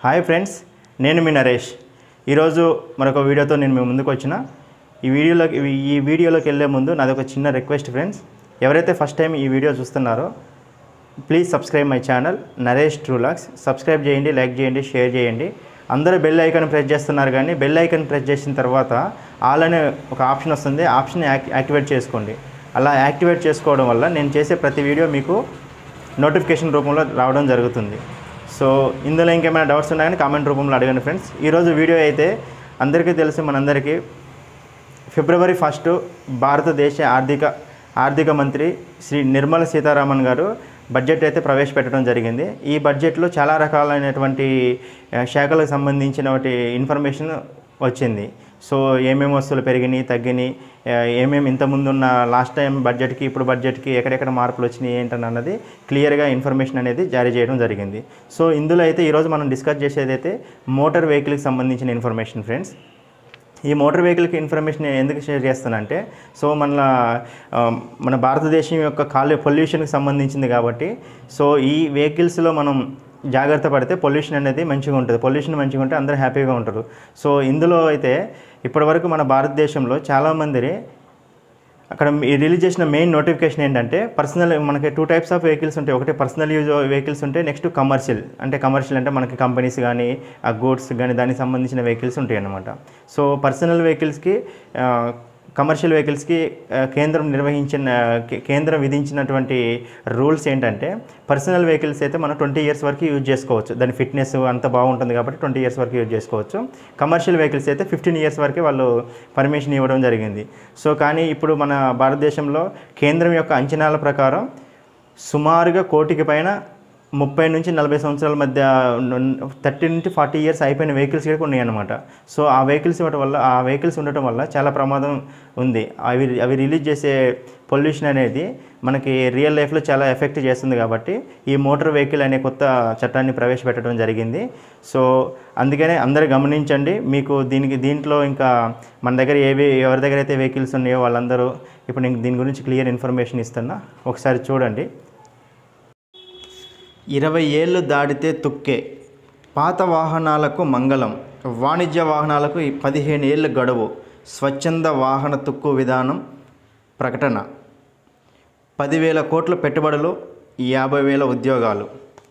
hi friends నేను మీ నరేష్ ఈరోజు మరొక వీడియోతో నేను మీ ముందుకు వచ్చిన ఈ వీడియోలోకి ఈ వీడియోలోకి వెళ్ళే ముందు నాది ఒక చిన్న రిక్వెస్ట్ ఫ్రెండ్స్ ఎవరైతే ఫస్ట్ టైం ఈ వీడియో చూస్తున్నారో please subscribe my channel Naresh Trulux subscribe చేయండి లైక్ చేయండి షేర్ చేయండి అందరూ బెల్ ఐకాన్ ప్రెస్ చేస్తున్నారు కానీ బెల్ ఐకాన్ ప్రెస్ చేసిన తర్వాత ఆల్ అనే ఒక ఆప్షన్ వస్తుంది ఆప్షన్ యాక్ యాక్టివేట్ చేసుకోండి అలా యాక్టివేట్ చేసుకోవడం వల్ల నేను చేసే ప్రతి వీడియో మీకు నోటిఫికేషన్ రూపంలో రావడం జరుగుతుంది సో ఇందులో ఇంకేమైనా డౌట్స్ ఉన్నాయని కామెంట్ రూపంలో అడగండి ఫ్రెండ్స్ ఈరోజు వీడియో అయితే అందరికీ తెలుసు మనందరికీ ఫిబ్రవరి ఫస్ట్ భారతదేశ ఆర్థిక ఆర్థిక మంత్రి శ్రీ నిర్మల సీతారామన్ గారు బడ్జెట్ అయితే ప్రవేశపెట్టడం జరిగింది ఈ బడ్జెట్లో చాలా రకాలైనటువంటి ఆ, శాఖలకు సంబంధించినటువంటి ఇన్ఫర్మేషన్ వచ్చింది సో ఏమేమి వస్తువులు పెరిగినాయి తగ్గినాయి ఆ, ఏమేమి ఇంతకుముందు ఉన్న లాస్ట్ టైం బడ్జెట్కి ఇప్పుడు బడ్జెట్కి ఎక్కడెక్కడ మార్పులు వచ్చినాయి ఏంటని అన్నది క్లియర్గా ఇన్ఫర్మేషన్ అనేది జారీ చేయడం జరిగింది సో ఇందులో అయితే ఈరోజు మనం డిస్కస్ చేసేది అయితే మోటార్ వెహికల్కి సంబంధించిన ఇన్ఫర్మేషన్ ఫ్రెండ్స్ ఈ మోటార్ వెహికల్కి ఇన్ఫర్మేషన్ ఎందుకు షేర్ చేస్తానంటే సో మన ఆ, మన భారతదేశం యొక్క కాలు పొల్యూషన్కి సంబంధించింది కాబట్టి సో ఈ వెహికల్స్లో మనం జాగ్రత్త పడితే పొల్యూషన్ అనేది మంచిగా ఉంటుంది పొల్యూషన్ మంచిగా ఉంటే అందరూ హ్యాపీగా ఉంటారు సో ఇందులో అయితే ఇప్పటివరకు మన భారతదేశంలో చాలామంది అక్కడ ఈ రిలీజ్ చేసిన మెయిన్ నోటిఫికేషన్ ఏంటంటే పర్సనల్ మనకి టూ టైప్స్ ఆఫ్ వెహికల్స్ ఉంటాయి ఒకటి పర్సనల్ యూజ్ వెహికల్స్ ఉంటాయి నెక్స్ట్ కమర్షియల్ అంటే కమర్షియల్ అంటే మనకి కంపెనీస్ కానీ ఆ గూడ్స్ కానీ దానికి సంబంధించిన వెహికల్స్ ఉంటాయి అన్నమాట సో పర్సనల్ వెహికల్స్కి కమర్షియల్ వెహికల్స్కి ఆ, కేంద్రం నిర్వహించిన కే- కేంద్రం విధించినటువంటి రూల్స్ ఏంటంటే పర్సనల్ వెహికల్స్ అయితే మనం ట్వంటీ ఇయర్స్ వరకు యూజ్ చేసుకోవచ్చు దాని ఫిట్నెస్ అంత బాగుంటుంది కాబట్టి ట్వంటీ ఇయర్స్ వరకు యూజ్ చేసుకోవచ్చు కమర్షియల్ వెహికల్స్ అయితే ఫిఫ్టీన్ ఇయర్స్ వరకు వాళ్ళు పర్మిషన్ ఇవ్వడం జరిగింది సో కానీ ఇప్పుడు మన భారతదేశంలో కేంద్రం యొక్క అంచనాల ప్రకారం సుమారుగా కోటికి పైన ముప్పై నుంచి నలభై సంవత్సరాల మధ్య థర్టీ నుంచి ఫార్టీ ఇయర్స్ అయిపోయిన వెహికల్స్ కూడా ఉన్నాయి అనమాట సో ఆ వెహికల్స్ ఇవ్వడం వల్ల ఆ వెహికల్స్ ఉండటం వల్ల చాలా ప్రమాదం ఉంది అవి అవి రిలీజ్ చేసే పొల్యూషన్ అనేది మనకి రియల్ లైఫ్లో చాలా ఎఫెక్ట్ చేస్తుంది కాబట్టి ఈ మోటార్ వెహికల్ అనే కొత్త చట్టాన్ని ప్రవేశపెట్టడం జరిగింది సో అందుకనే అందరూ గమనించండి మీకు దీనికి దీంట్లో ఇంకా మన దగ్గర ఏవి ఎవరి దగ్గర అయితే వెహికల్స్ ఉన్నాయో వాళ్ళందరూ ఇప్పుడు నేను దీని గురించి క్లియర్ ఇన్ఫర్మేషన్ ఇస్తున్నా ఒకసారి చూడండి ఇరవై ఏళ్ళు దాటితే తుక్కే పాత వాహనాలకు మంగళం వాణిజ్య వాహనాలకు ఈ పదిహేను ఏళ్ళ గడువు స్వచ్ఛంద వాహన తుక్కు విధానం ప్రకటన పదివేల కోట్ల పెట్టుబడులు యాభై వేల ఉద్యోగాలు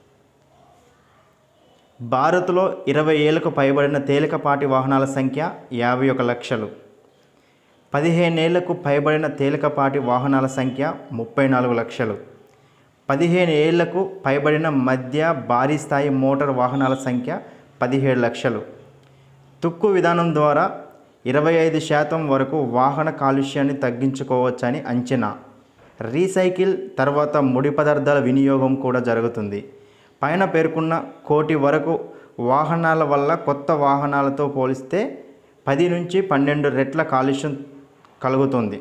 భారత్లో ఇరవై ఏళ్లకు పైబడిన తేలికపాటి వాహనాల సంఖ్య యాభై ఒక లక్షలు పదిహేనేళ్లకు పైబడిన తేలికపాటి వాహనాల సంఖ్య ముప్పై నాలుగు లక్షలు పదిహేను ఏళ్లకు పైబడిన మధ్య భారీ స్థాయి మోటార్ వాహనాల సంఖ్య పదిహేడు లక్షలు తుక్కు విధానం ద్వారా ఇరవై ఐదు శాతం వరకు వాహన కాలుష్యాన్ని తగ్గించుకోవచ్చని అంచనా రీసైకిల్ తర్వాత ముడి పదార్థాల వినియోగం కూడా జరుగుతుంది పైన పేర్కొన్న కోటి వరకు వాహనాల వల్ల కొత్త వాహనాలతో పోలిస్తే పది నుంచి పన్నెండు రెట్ల కాలుష్యం కలుగుతుంది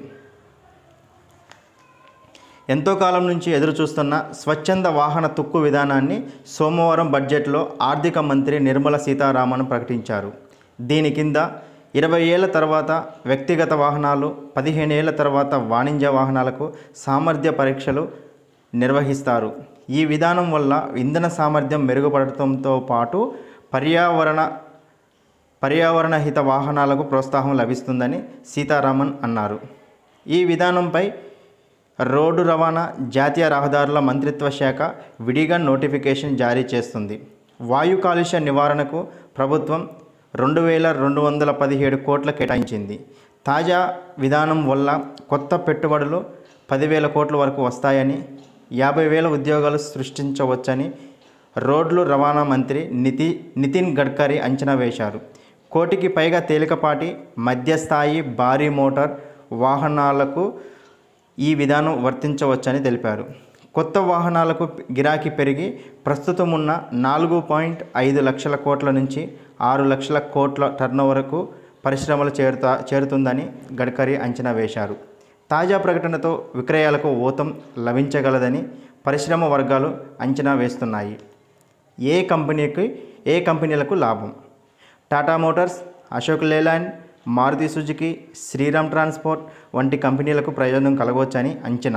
ఎంతో కాలం నుంచి ఎదురు చూస్తున్న స్వచ్ఛంద వాహన తుక్కు విధానాన్ని సోమవారం బడ్జెట్లో ఆర్థిక మంత్రి నిర్మల సీతారామన్ ప్రకటించారు దీని కింద ఇరవై ఏళ్ల తర్వాత వ్యక్తిగత వాహనాలు పదిహేను ఏళ్ల తర్వాత వాణిజ్య వాహనాలకు సామర్థ్య పరీక్షలు నిర్వహిస్తారు ఈ విధానం వల్ల ఇంధన సామర్థ్యం మెరుగుపడటంతో పాటు పర్యావరణ పర్యావరణ హిత వాహనాలకు ప్రోత్సాహం లభిస్తుందని సీతారామన్ అన్నారు ఈ విధానంపై రోడ్డు రవాణా జాతీయ రహదారుల మంత్రిత్వ శాఖ విడిగా నోటిఫికేషన్ జారీ చేస్తుంది వాయు కాలుష్య నివారణకు ప్రభుత్వం రెండు వేల రెండు వందల పదిహేడు కోట్ల కేటాయించింది తాజా విధానం వల్ల కొత్త పెట్టుబడులు పదివేల కోట్ల వరకు వస్తాయని యాభై వేల ఉద్యోగాలు సృష్టించవచ్చని రోడ్లు రవాణా మంత్రి నితి నితిన్ గడ్కరీ అంచనా వేశారు కోటికి పైగా తేలికపాటి మధ్యస్థాయి భారీ మోటార్ వాహనాలకు ఈ విధానం వర్తించవచ్చని తెలిపారు కొత్త వాహనాలకు గిరాకీ పెరిగి ప్రస్తుతం ఉన్న నాలుగు పాయింట్ ఐదు లక్షల కోట్ల నుంచి ఆరు లక్షల కోట్ల టర్నోవర్కు పరిశ్రమలు చేరుతా చేరుతుందని గడ్కరీ అంచనా వేశారు తాజా ప్రకటనతో విక్రయాలకు ఊతం లభించగలదని పరిశ్రమ వర్గాలు అంచనా వేస్తున్నాయి ఏ కంపెనీకి ఏ కంపెనీలకు లాభం Tata Motors Ashok Leyland Maruti Suzuki Shriram Transport వంటి కంపెనీలకు ప్రయోజనం కలగవచ్చని అంచనా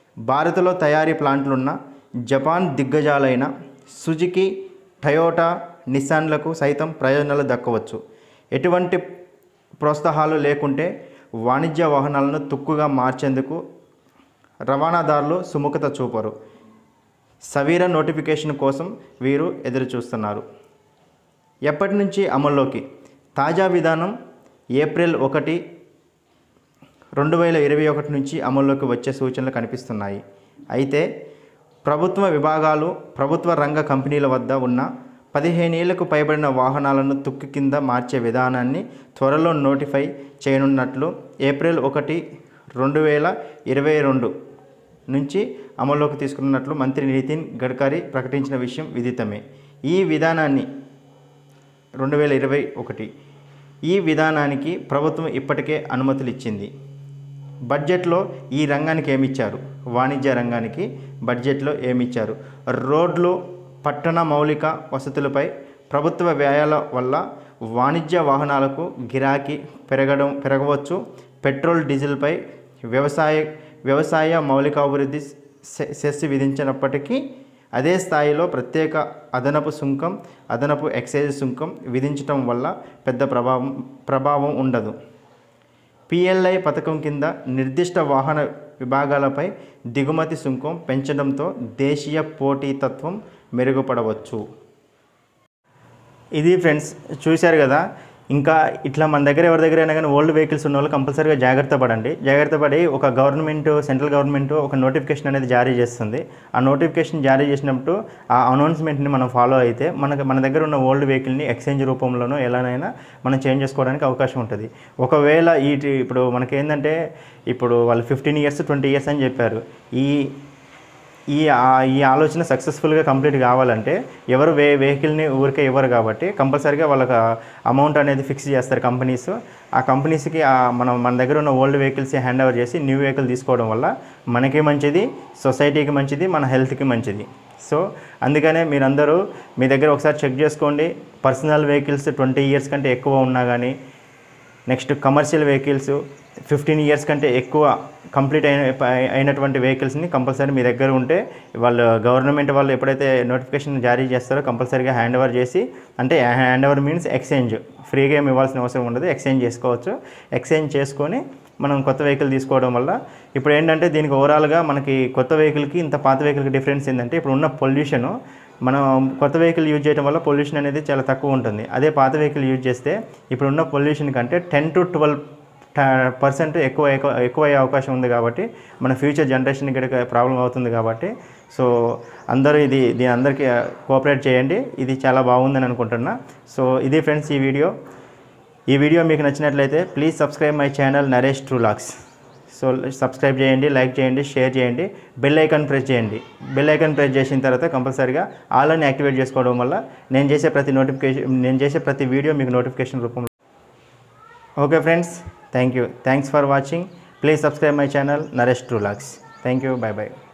భారత్లో తయారీ ప్లాంట్లున్న జపాన్ దిగ్గజాలైన సుజుకి టయోటా నిస్సాన్లకు సైతం ప్రయోజనాలు దక్కవచ్చు ఎటువంటి ప్రోత్సాహాలు లేకుంటే వాణిజ్య వాహనాలను తుక్కుగా మార్చేందుకు రవాణాదారులు సుముఖత చూపరు సవీర నోటిఫికేషన్ కోసం వీరు ఎదురు చూస్తున్నారు ఎప్పటి నుంచి అమల్లోకి తాజా విధానం ఏప్రిల్ ఒకటి రెండు వేల ఇరవై ఒకటి నుంచి అమల్లోకి వచ్చే సూచనలు కనిపిస్తున్నాయి అయితే ప్రభుత్వ విభాగాలు ప్రభుత్వ రంగ కంపెనీల వద్ద ఉన్న పదిహేనేళ్లకు పైబడిన వాహనాలను తుక్కు కింద మార్చే విధానాన్ని త్వరలో నోటిఫై చేయనున్నట్లు ఏప్రిల్ ఒకటి రెండు వేల ఇరవై రెండు నుంచి అమల్లోకి తీసుకున్నట్లు మంత్రి నితిన్ గడ్కరీ ప్రకటించిన విషయం విదితమే ఈ విధానాన్ని రెండు వేల ఇరవై ఒకటి ఈ విధానానికి ప్రభుత్వం ఇప్పటికే అనుమతులు ఇచ్చింది బడ్జెట్లో ఈ రంగానికి ఏమిచ్చారు వాణిజ్య రంగానికి బడ్జెట్లో ఏమిచ్చారు రోడ్లు పట్టణ మౌలిక వసతులపై ప్రభుత్వ వ్యయాల వల్ల వాణిజ్య వాహనాలకు గిరాకీ పెరగడం పెరగవచ్చు పెట్రోల్ డీజిల్పై వ్యవసాయ వ్యవసాయ మౌలికాభివృద్ధి సె- సెస్ విధించినప్పటికీ అదే స్థాయిలో ప్రత్యేక అదనపు సుంకం అదనపు ఎక్సైజ్ సుంకం విధించటం వల్ల పెద్ద ప్రభావం ప్రభావం ఉండదు పిఎల్ఐ పథకం కింద నిర్దిష్ట వాహన విభాగాలపై దిగుమతి సుంకం పెంచడంతో దేశీయ పోటీతత్వం మెరుగుపడవచ్చు ఇది ఫ్రెండ్స్ చూశారు కదా ఇంకా ఇట్లా మన దగ్గర ఎవరి దగ్గర అయినా కానీ ఓల్డ్ వెహికల్స్ ఉన్న వాళ్ళు కంపల్సరీగా జాగ్రత్త పడండి జాగ్రత్త పడి ఒక గవర్నమెంట్ సెంట్రల్ గవర్నమెంట్ ఒక నోటిఫికేషన్ అనేది జారీ చేస్తుంది ఆ నోటిఫికేషన్ జారీ చేసినప్పుడు ఆ అనౌన్స్మెంట్ని మనం ఫాలో అయితే మనకు మన దగ్గర ఉన్న ఓల్డ్ వెహికల్ని ఎక్స్చేంజ్ రూపంలోనో ఎలానైనా మనం చేంజ్ చేసుకోవడానికి అవకాశం ఉంటుంది ఒకవేళ ఈ ఇప్పుడు మనకేంటంటే ఇప్పుడు వాళ్ళు ఫిఫ్టీన్ ఇయర్స్ ట్వంటీ ఇయర్స్ అని చెప్పారు ఈ ఈ ఆ- ఈ ఆలోచన సక్సెస్ఫుల్గా కంప్లీట్ కావాలంటే ఎవరు వే వెహికల్ని ఊరికే ఇవ్వరు కాబట్టి కంపల్సరీగా వాళ్ళకి అమౌంట్ అనేది ఫిక్స్ చేస్తారు కంపెనీస్ ఆ కంపెనీస్కి ఆ మనం మన దగ్గర ఉన్న ఓల్డ్ వెహికల్స్ హ్యాండ్ ఓవర్ చేసి న్యూ వెహికల్ తీసుకోవడం వల్ల మనకి మంచిది సొసైటీకి మంచిది మన హెల్త్కి మంచిది సో అందుకనే మీరందరూ మీ దగ్గర ఒకసారి చెక్ చేసుకోండి పర్సనల్ వెహికల్స్ ట్వంటీ ఇయర్స్ కంటే ఎక్కువ ఉన్నా కానీ next commercial vehicles fifteen years కంటే ఎక్కువ కంప్లీట్ అయిన అయినటువంటి వెహికల్స్ని కంపల్సరీ మీ దగ్గర ఉంటే వాళ్ళు గవర్నమెంట్ వాళ్ళు ఎప్పుడైతే నోటిఫికేషన్ జారీ చేస్తారో కంపల్సరీగా హ్యాండ్ ఓవర్ చేసి అంటే హ్యాండ్ ఓవర్ మీన్స్ ఎక్స్చేంజ్ ఫ్రీగా ఏమి ఇవ్వాల్సిన అవసరం ఉండదు ఎక్స్చేంజ్ చేసుకోవచ్చు ఎక్స్చేంజ్ చేసుకొని మనం కొత్త వెహికల్ తీసుకోవడం వల్ల ఇప్పుడు ఏంటంటే దీనికి ఓవరాల్గా మనకి కొత్త వెహికల్కి ఇంత పాత వెహికల్కి డిఫరెన్స్ ఏంటంటే ఇప్పుడు ఉన్న పొల్యూషన్ మనం కొత్త వెహికల్ యూజ్ చేయడం వల్ల పొల్యూషన్ అనేది చాలా తక్కువ ఉంటుంది అదే పాత వెహికల్ యూజ్ చేస్తే ఇప్పుడున్న పొల్యూషన్ కంటే టెన్ టు ట్వెల్వ్ పర్సెంట్ ఎక్కువ ఎక్కువ ఎక్కువ అయ్యే అవకాశం ఉంది కాబట్టి మన ఫ్యూచర్ జనరేషన్కి కూడా ప్రాబ్లం అవుతుంది కాబట్టి సో అందరూ ఇది దీని అందరికీ కోఆపరేట్ చేయండి ఇది చాలా బాగుందని అనుకుంటున్నా సో ఇది ఫ్రెండ్స్ ఈ వీడియో ఈ వీడియో మీకు నచ్చినట్లయితే please subscribe my channel Naresh Trulux so subscribe చేయండి లైక్ చేయండి షేర్ చేయండి బెల్ ఐకాన్ ప్రెస్ చేయండి బెల్ ఐకాన్ ప్రెస్ చేసిన తర్వాత కంపల్సరీగా ఆల్ అని యాక్టివేట్ చేసుకోవడం వల్ల నేను చేసే ప్రతి నోటిఫికేషన్ నేను చేసే ప్రతి వీడియో మీకు నోటిఫికేషన్ రూపంలో okay friends thank you thanks for watching please subscribe my channel Naresh Trulux thank you bye by